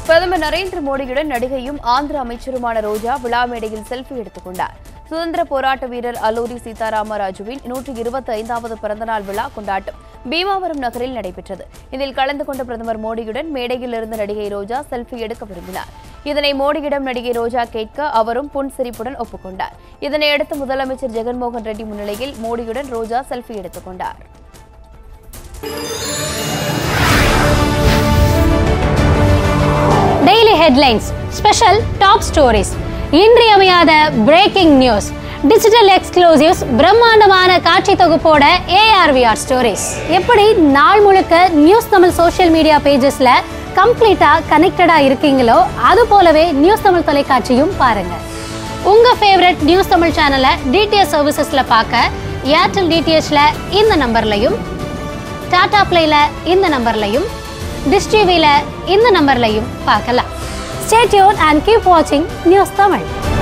பிரதமர் நரேந்திர மோடியுடன் நடிகையும் ஆந்திர அமைச்சருமான ரோஜா விழா மேடையில் செல்ஃபி எடுத்துக் கொண்டார் சுதந்திர போராட்ட வீரர் அல்லூரி சீதாராம ராஜுவின் நூற்றி இருபத்தி ஐந்தாவது பிறந்தநாள் விழா கொண்டாட்டம் பீமாவரம் நகரில் நடைபெற்றது இதில் கலந்து கொண்ட பிரதமர் மோடியுடன் மேடையில் இருந்த நடிகை ரோஜா செல்ஃபி எடுக்க விரும்பினார் இதனை மோடியிடம் நடிகை ரோஜா கேட்க அவரும் புன்சிரிப்புடன் ஒப்புக்கொண்டார் இதனையடுத்து முதலமைச்சர் ஜெகன்மோகன் ரெட்டி முன்னிலையில் மோடியுடன் ரோஜா செல்ஃபி எடுத்துக் கொண்டார் daily headlines special top stories இன்றியமையாத பிரேக்கிங் நியூஸ் டிஜிட்டல் எக்ஸ்க்ளூசிவ்ஸ் பிரம்மாண்டமான காட்சி தொகுப்போட ஏஆர்விஆர் ஸ்டோரிஸ் எப்படி நாள் முழுக்க நியூஸ் தமிழ் சோஷியல் மீடியா பேஜஸ்ல கம்ப்ளீட்டா கனெக்டடா இருக்கீங்களோ அது போலவே நியூஸ் தமிழ் தொலைக்காட்சியும் பாருங்க உங்க ஃபேவரட் நியூஸ் தமிழ் சேனலை டிடிஎச் சர்வீசஸ்ல பார்க்க ஏர்டெல் டிடிஹெச்ல இந்த நம்பர்லையும் டாடா பிளேல இந்த நம்பர்லையும் டிஷ் டிவில இந்த நம்பர்லையும் பார்க்கலாம் ஸ்டே டியூன் அண்ட் கீப் வாட்சிங் நியூஸ் தமிழ்